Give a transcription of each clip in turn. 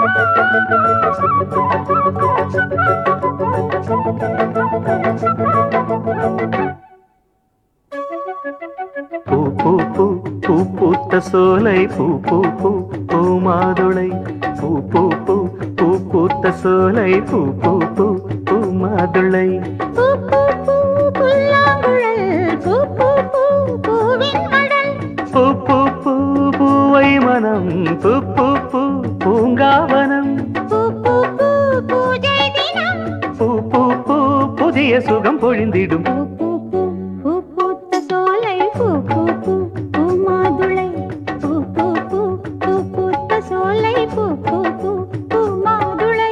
பூ பூ பூ பூ பூத்த சோலை பூ பூ பூ பூ மாதுளை பூ பூ பூ பூ பூத்த சோலை பூ பூ பூ பூ மாதுளை பூ பூ பூ புல்லாங்குழல் பூ பூ பூ பூவின் மடல் பூ பூ பூ பூவை மனம் பூ பூ பூ பூங்காவனம் பூ பூ பூ பூஜை தினம் பூ பூ பூ புதிய சுகம் பொழிந்திடும் பூ பூ பூ பூ பூத்த சோலை பூ பூ பூ பூ மாதுளை பூ பூ பூ பூ பூத்த சோலை பூ பூ பூ பூ மாதுளை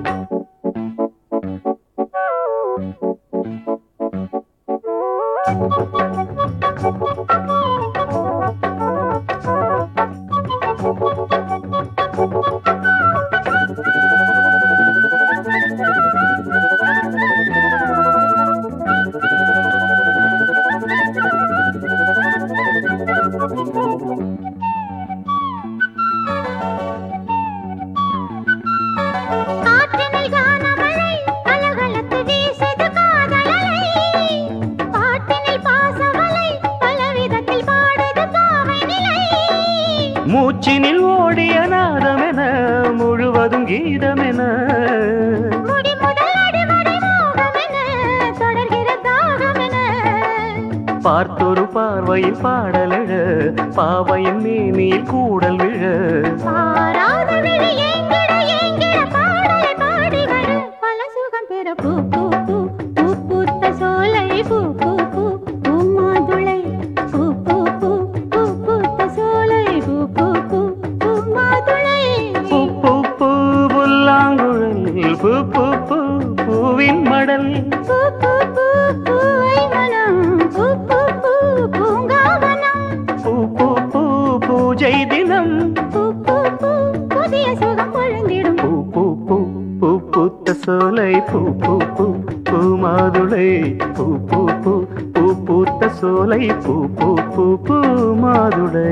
காற்றினில் கானமழை கலகலத்து வீசுது காதலலை பாட்டினில் பாசவலை பலவிதத்தில் பாடுது பாவை நிலை மூச்சினில் ஓடிய நாதமென முழுவதும் கீதமென முடி முதல் அடிவரை மோகமென தொடர்கிற தாகமென பார்த்தொரு பார்வையில் பாடலழ பாவையின் மேனியில் கூடல் விழ பாராத விழி ஏங்கிட ஏங்கிட பாடலை பாடி வர பல சுகம் பெற பூ பூ பூ பூ பூத்த சோலை பூ பூ பூ பூ மாதுளை பூ பூ பூ பூ பூத்த சோலை பூ பூ பூ பூ மாதுளை பூ பூ பூ புல்லாங்குழல் பூ பூ பூ பூவின் மடல் பூ பூ பூ பூவை மனம் பூ பூ பூ பூங்காவனம் பூ பூ பூ பூஜை தினம் பூ பூ பூ புதிய சுகம் பொழுந்திடும் பூ பூ பூ பூ பூத்த சோலை பூ பூ பூ பூ மாதுளை பூ பூ பூ பூ பூத்த சோலை பூ பூ பூ பூ மாதுளை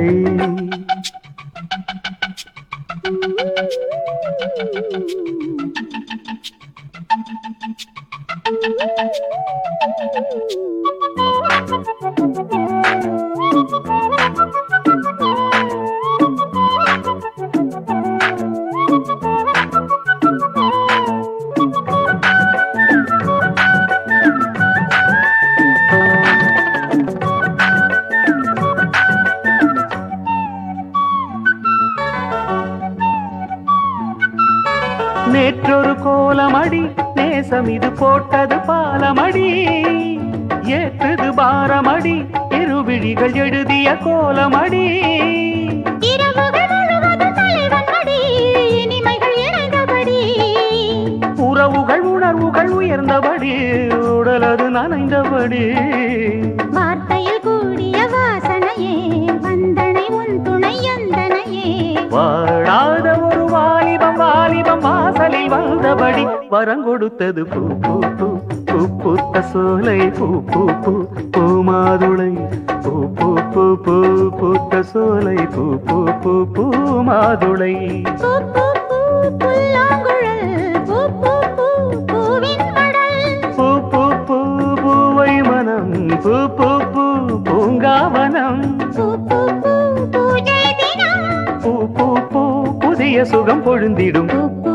நேற்றொரு கோலமடி நேசம் இது போட்டது பாலமடி ஏற்றது பாரமடி இருவிழிகள் எழுதிய கோலமடி இரவுகள் முழுவதும் தலைவன் மடி இனிமைகள் இணைந்தபடி உறவுகள் உணர்வுகள் உயர்ந்தபடி உடலது நனைந்தபடி வார்த்தையில் கூடிய வாசனையே வந்தனை உன் துணை எந்தனையே வாழாத ஒரு வாலிபம் வாலிபம் வாசலில் வந்தபடி வரம் கொடுத்தது பூ பூ பூ பூ பூத்த சோலை பூ பூ பூ பூ மாதுளை பூ பூ பூ பூ பூத்த சோலை பூ பூ பூ பூ மாதுளை பூ பூ பூ புல்லாங்குழல் பூ பூ பூ பூவின் மடல் பூ பூ பூ பூவை மனம் பூ பூ பூ பூங்காவனம் பூ பூ பூ பூஜை தினம் பூ பூ பூ புதிய சுகம் பொழுந்திடும் பூ பூ